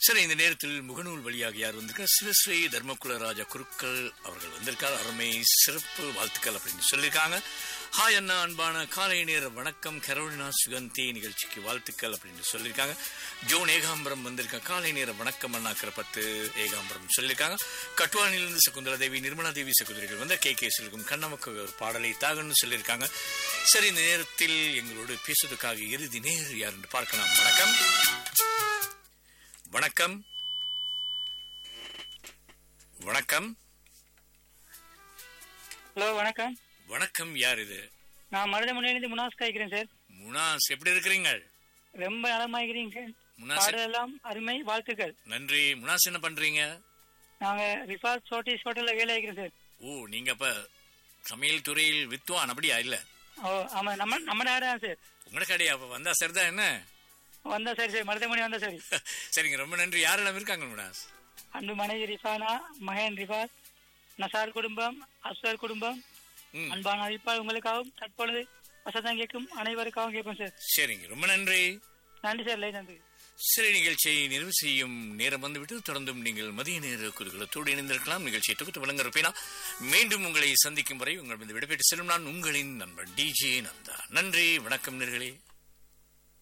சரி இந்த நேரத்தில் முகநூல் வழியாக யார் வந்திருக்கா சிவஸ்ரீ தர்மகுல ராஜா குருக்கள் அவர்கள் வந்திருக்கார் அருமை சிறப்பு வாழ்த்துக்கள் அப்படின்னு சொல்லியிருக்காங்க ஹாய் அண்ணா அன்பான காலை நேர வணக்கம் கரோலினா சுகந்தி நிகழ்ச்சிக்கு வாழ்த்துக்கள் அப்படின்னு சொல்லியிருக்காங்க ஜோன் ஏகாம்பரம் வந்திருக்கா காலை நேர வணக்கம் அண்ணாக்கிற பத்து ஏகாம்பரம் சொல்லியிருக்காங்க கட்டுவானிலிருந்து சகுந்தலா தேவி நிர்மலா தேவி சகோதரிகள் வந்து கே கே செல்கும் கண்ணமக்கு ஒரு பாடலை தாகன்னு சொல்லியிருக்காங்க சரி இந்த நேரத்தில் எங்களோடு பேசுவதற்காக இறுதி நேர் யார் என்று பார்க்கலாம் வணக்கம் வணக்கம் வணக்கம் ஹலோ வணக்கம் வணக்கம் யார் இது நான் மருதமனையிலிருந்து முனாஸ் காய்க்கிறேன் சார் முனாஸ் எப்படி இருக்கிறீங்க ரொம்ப நலமாகிறீங்க சார் முனாஸ் பாடலெல்லாம் அருமை வாழ்த்துக்கள் நன்றி முனாஸ் என்ன பண்றீங்க நாங்க ரிசார்ட் சோட்டிஸ் ஹோட்டல்ல வேலை ஆகிறோம் சார் ஓ நீங்க அப்ப சமையல் துறையில் வித்வான் அப்படியா இல்ல ஓ ஆமா நம்ம நம்ம நாடு தான் சார் உங்களோட கடையா அப்ப வந்தா சரிதான் என்ன வந்தா சரி சரி மருதமணி வந்தா சரி சரிங்க ரொம்ப நன்றி யாரெல்லாம் இருக்காங்க முனாஸ் அன்பு மனைவி ரிஃபானா மகன் ரிஃபாத் நசார் குடும்பம் அஸ்வர் குடும்பம் ம் அன்பான அழைப்பால் உங்களுக்காகவும் தற்பொழுது வசதம் கேட்கும் அனைவருக்காகவும் கேட்போம் சார் சரிங்க ரொம்ப நன்றி நன்றி சார் லை நன்றி சிறை நிகழ்ச்சியை நிறைவு செய்யும் நேரம் வந்துவிட்டு தொடர்ந்தும் நீங்கள் மதிய நேர குறுகளத்தோடு இணைந்திருக்கலாம் நிகழ்ச்சியை தொகுத்து வழங்க இருப்பேனா மீண்டும் உங்களை சந்திக்கும் வரை உங்கள் விடைபெற்று செல்லும் நான் உங்களின் நண்பன் டிஜே நந்தா நன்றி வணக்கம் நேர்களே